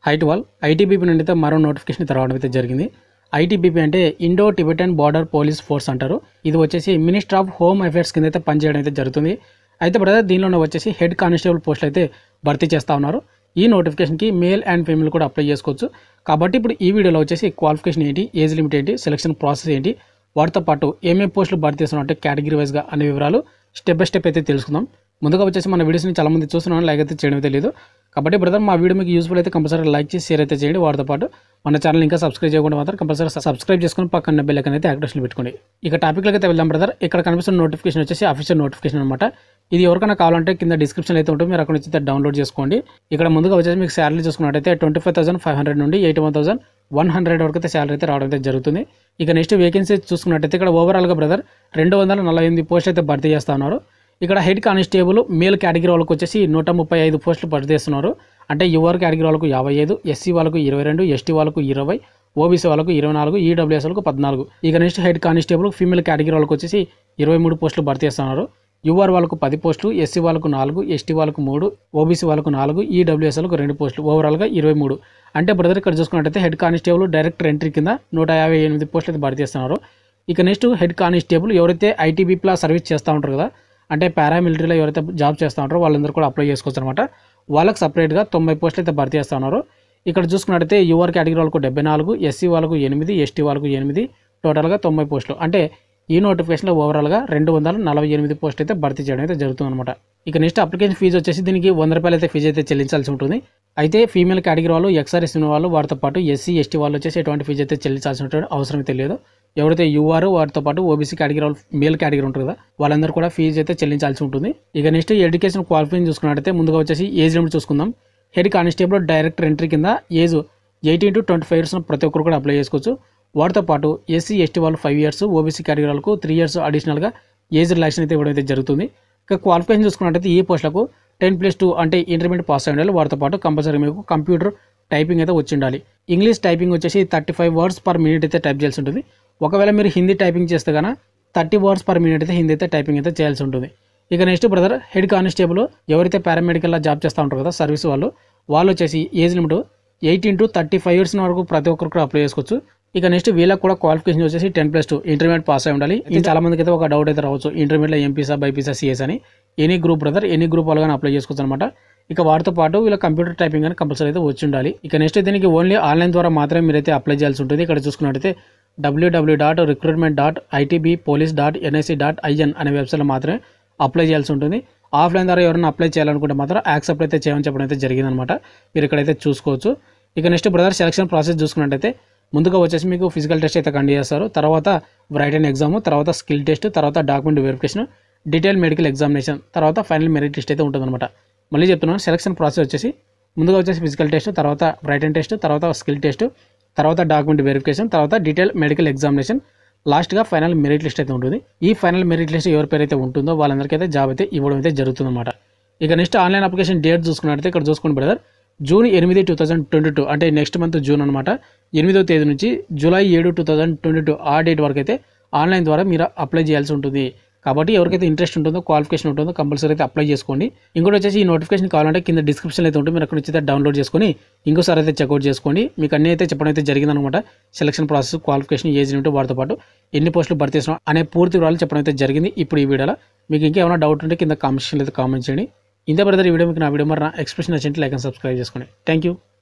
height wall ITBP నుండి అయితే మరో నోటిఫికేషన్ అయితే రావడం అయితే జరిగింది ఐటీబీపీ అంటే Indo Tibetan border police force అంటారు ఇది వచ్చేసి మినిస్టర్ ఆఫ్ హోమ్ అఫైర్స్ కింద అయితే పనిచేయడం అయితే జరుగుతుంది అయితే బ్రదర్ దీనిలోనే వచ్చేసి హెడ్ కానిస్టేబుల్ పోస్టులు అయితే భర్తీ చేస్తూ ఉన్నారు ఈ నోటిఫికేషన్కి మేల్ అండ్ ఫీమేల్ కూడా అప్లై చేసుకోవచ్చు కాబట్టి ఇప్పుడు ఈ వీడియోలో వచ్చేసి క్వాలిఫికేషన్ ఏంటి ఏజ్ లిమిట్ ఏంటి సెలక్షన్ ప్రాసెస్ ఏంటి వాటితో పాటు ఏమేమి పోస్టులు భర్తీ చేస్తున్నారు అంటే కేటగిరీ వైజ్గా అనే వివరాలు స్టెప్ బై స్టెప్ అయితే తెలుసుకుందాం ముందుగా వచ్చేసి మన వీడియోస్ని చాలా మంది చూస్తున్నాను లైక్ అయితే చేయడం అయితే లేదు కాబట్టి బ్రదర్ మా వీడియో మీకు యూస్ఫుల్ అయితే కంపల్సరీ లైక్ చేసి షేర్ అయితే చేయండి వాటితో పాటు మన ఛానల్ ఇంకా సబ్స్క్రైబ్ చేయకుండా మాత్రం కంపల్సరీ సబ్స్క్రైబ్ చేసుకుని పక్కన బెల్ ఐకాన్ అయితే యాక్టివేషన్ పెట్టుకోండి ఇక టాపిక్లోకి అయితే వెళ్దాం బ్రదర్ ఇక్కడ కనిపిస్తున్న నోటిఫికేషన్ వచ్చేసి అఫీషియల్ నోటిఫికేషన్ అనమాట ఇది ఎవరికైనా కావాలంటే కింద డిస్క్రిప్షన్ అయితే ఉంటుంది మీరు అక్కడ నుంచి అయితే డౌన్లోడ్ చేసుకోండి ఇక్కడ ముందుగా వచ్చేసి మీకు శాలరీ చూసుకున్నట్టయితే twenty five thousand five hundred నుండి eighty one thousand one hundred వరకు అయితే శాలరీ అయితే రావడం అయితే జరుగుతుంది ఇక నెక్స్ట్ వేకెన్సీ చూసుకున్నట్టయితే ఇక్కడ ఓవరాల్గా బ్రదర్ రెండు వందల నలభై ఎనిమిది పోస్టులు అయితే భర్తీ చేస్తా ఉన్నారు ఇక్కడ హెడ్ కానిస్టేబుల్ మేల్ కేటగిరీ వాళ్ళకి వచ్చేసి నూట ముప్పై ఐదు పోస్టులు భర్తీ చేస్తున్నారు అంటే యువర్ కేటగిరీ వాళ్ళకు యాభై ఐదు ఎస్సీ వాళ్ళకు ఇరవై రెండు ఎస్టీ వాళ్ళకు ఇరవై ఓబీసీ వాళ్ళకు ఇరవై నాలుగు ఈడబ్ల్యూఎస్ వాళ్ళకు పద్నాలుగు ఇక next head constable female category వాళ్ళకి వచ్చేసి ఇరవై మూడు పోస్టులు భర్తీ చేస్తున్నారు యువర్ వాళ్ళకు పది పోస్టులు ఎస్సీ వాళ్ళకు నాలుగు ఎస్టీ వాళ్ళకు మూడు ఓబీసీ వాళ్ళకు నాలుగు ఈడబ్ల్యూఎస్ వాళ్ళకు రెండు పోస్టులు ఓవరాల్గా ఇరవై మూడు అంటే బ్రదర్ ఇక్కడ చూసుకున్నట్టయితే హెడ్ కానిస్టేబుల్ డైరెక్టర్ ఎంట్రీ కింద నూట యాభై ఎనిమిది పోస్టులు అయితే భర్తీ చేస్తున్నారు ఇక నెక్స్ట్ హెడ్ కానిస్టేబుల్ ఎవరైతే ఐటీబీపీలో సర్వీస్ చేస్తూ ఉంటారు కదా అంటే పారామిలిటరీలో ఎవరైతే జాబ్ చేస్తూ ఉంటారో వాళ్ళందరూ కూడా అప్లై చేసుకోవచ్చు అనమాట వాళ్ళకి సపరేట్గా తొంభై పోస్టులు అయితే భర్తీ చేస్తూ ఉన్నారు ఇక్కడ చూసుకున్నట్టయితే యువర్ కేటగిరీ వాళ్ళకు డెబ్బై నాలుగు ఎస్సీ వాళ్ళకు ఎనిమిది ఎస్టీ వాళ్ళకు ఎనిమిది టోటల్గా తొంభై పోస్టులు అంటే ఈ నోటిఫికేషన్లో ఓవరాల్గా రెండు వందల నలభై ఎనిమిది పోస్టులు అయితే భర్తీ చేయడం అయితే జరుగుతుంది అనమాట ఇక నెక్స్ట్ అప్లికేషన్ ఫీజు వచ్చేసి దీనికి వంద రూపాయలు అయితే ఫీజు అయితే చెల్లించాల్సి ఉంటుంది అయితే ఫీమేల్ కేటగిరీ వాళ్ళు ఎక్స్ఆర్ఎస్ వాళ్ళు వారితో పాటు ఎస్సీ ఎస్టీ వాళ్ళు వచ్చేసి ఎటువంటి ఫీజు అయితే చెల్లించాల్సిన అవసరం అయితే లేదు ఎవరైతే యూఆర్ వారితో పాటు ఓబీసీ కేటగిరీ వాళ్ళు మేల్ కేటగిరీ ఉంటుంది కదా వాళ్ళందరూ కూడా ఫీజు అయితే చెల్లించాల్సి ఉంటుంది ఇక నెక్స్ట్ ఎడ్యుకేషన్ క్వాలిఫికేషన్ చూసుకున్నట్టయితే ముందుగా వచ్చేసి ఏజ్ లిమిట్ చూసుకుందాం హెడ్ కానిస్టేబుల్ డైరెక్టర్ ఎంట్రీ కింద age eighteen to twenty five years ప్రతి ఒక్కరు కూడా అప్లై చేసుకోవచ్చు వాటితో పాటు ఎస్సీ ఎస్టీ వాళ్ళు ఫైవ్ ఇయర్స్ ఓబీసీ కేటగిరీ వాళ్ళకు త్రీ ఇయర్స్ అడిషనల్గా ఏజ్ రిలాక్షన్ అయితే ఇవ్వడం అయితే జరుగుతుంది ఇక క్వాలిఫికేషన్ చూసుకున్నట్టయితే ఈ పోస్టులకు టెన్ ప్లస్ టూ అంటే ఇంటర్మీడియట్ పాస్ అయి ఉండాలి వాటితో పాటు కంపల్సరీ మీకు కంప్యూటర్ టైపింగ్ అయితే వచ్చి ఉండాలి ఇంగ్లీష్ టైపింగ్ వచ్చేసి thirty five words per minute అయితే టైప్ చేయాల్సి ఉంటుంది ఒకవేళ మీరు హిందీ టైపింగ్ చేస్తే కనుక థర్టీ వర్డ్స్ పర్ మినిట్ అయితే హిందీ అయితే టైపింగ్ అయితే చేయాల్సి ఉంటుంది ఇక నెక్స్ట్ బ్రదర్ హెడ్ కానిస్టేబుల్ ఎవరైతే పారామెడికల్లో జాబ్ చేస్తూ ఉంటారు కదా సర్వీస్ వాళ్ళు వాళ్ళు వచ్చేసి age limit eighteen to thirty five years వరకు ప్రతి ఒక్కరు కూడా అప్లై చేసుకోవచ్చు ఇక నెక్స్ట్ వీళ్ళకి కూడా క్వాలిఫికేషన్ వచ్చేసి ten plus two intermediate pass అయి ఉండాలి ఇది చాలా మందికి అయితే ఒక డౌట్ అయితే రావచ్చు ఇంటర్మీడియట్లో ఎంపీసా బైపీసా సిఎస్ అని any group brother any group వాళ్ళు కానీ అప్లై చేసుకోవచ్చు అనమాట ఇక వాటితో పాటు వీళ్ళ కంప్యూటర్ టైపింగ్ అని కంపల్సరీ అయితే వచ్చి ఉండాలి ఇక నెక్స్ట్ దీనికి ఓన్లీ ఆన్లైన్ ద్వారా మాత్రమే మీరైతే అప్లై చేయాల్సి ఉంటుంది ఇక్కడ చూసుకున్నట్టయితే WWW dot recruitment dot ITB police dot NIC dot IN అనే వెబ్సైట్లో మాత్రమే అప్లై చేయాల్సి ఉంటుంది ఆఫ్లైన్ ద్వారా ఎవరైనా అప్లై చేయాలనుకుంటే మాత్రం యాక్సెప్ట్ అయితే చేయమని చెప్పడం అయితే జరిగిందనమాట మీరు ఇక్కడైతే చూసుకోవచ్చు ఇక నెక్స్ట్ బ్రదర్ సెలక్షన్ ప్రాసెస్ చూసుకున్నట్టయితే ముందుగా వచ్చేసి మీకు ఫిజికల్ టెస్ట్ అయితే కండక్ట్ చేస్తారు తర్వాత రైటన్ ఎగ్జామ్ తర్వాత స్కిల్ టెస్ట్ తర్వాత document verification detail medical examination తర్వాత ఫైనల్ మెరిట్ లిస్ట్ అయితే ఉంటుందన్నమాట మళ్ళీ చెప్తున్నాను సెలక్షన్ ప్రాసెస్ వచ్చేసి ముందుగా వచ్చేసి ఫిజికల్ టెస్ట్ తర్వాత రైటన్ టెస్ట్ తర్వాత స్కిల్ టెస్ట్ తర్వాత డాక్యుమెంట్ వెరిఫికేషన్ తర్వాత డీటెయిల్ మెడికల్ ఎగ్జామినేషన్ లాస్ట్గా ఫైనల్ మెరిట్ లిస్ట్ అయితే ఉంటుంది ఈ ఫైనల్ మెరిట్ లిస్ట్ ఎవరి పేరు అయితే ఉంటుందో వాళ్ళందరికీ అయితే జాబ్ అయితే ఇవ్వడం అయితే జరుగుతుందన్నమాట ఇక నెక్స్ట్ ఆన్లైన్ అప్లికేషన్ డేట్ చూసుకున్నట్టయితే ఇక్కడ చూసుకోండి బ్రదర్ జూన్ ఎనిమిది టూ థౌసండ్ ట్వంటీ టూ అంటే నెక్స్ట్ మంత్ జూన్ అనమాట ఎనిమిదో తేదీ నుంచి జూలై ఏడు టూ థౌసండ్ ట్వంటీ టూ ఆ డేట్ వరకు అయితే ఆన్లైన్ ద్వారా మీరు అప్లై చేయాల్సి ఉంటుంది కాబట్టి ఎవరికైతే ఇంట్రెస్ట్ ఉంటుందో క్వాలిఫికేషన్ ఉంటుందో కంపల్సరీ అయితే అప్లై చేసుకోండి ఇంకోటి వచ్చేసి ఈ నోటిఫికేషన్ కావాలంటే కింద డిస్క్రిప్షన్ అయితే ఉంటుంది మీరు అక్కడ నుంచి అయితే డౌన్లోడ్ చేసుకొని ఇంకోసారి అయితే చెక్అవుట్ చేసుకోండి మీకు అన్ని అయితే చెప్పడం అయితే జరిగిందనమాట selection process qualification age limit వాటితో పాటు ఎన్ని పోస్టులు భర్తీ చేస్తున్నాం అనే పూర్తి వివరాలు చెప్పడం అయితే జరిగింది ఇప్పుడు ఈ వీడియోలో మీకు ఇంకేమైనా డౌట్ ఉంటే కింద కామెంట్స్లో అయితే కామెంట్ చేయండి ఇంత బ్రదర్ ఈ వీడియో మీకు నా వీడియో మరి నా ఎక్స్ప్రెషన్ నచ్చింటే లైక్ అండ్ సబ్స్క్రైబ్ చేసుకోండి థ్యాంక్ యూ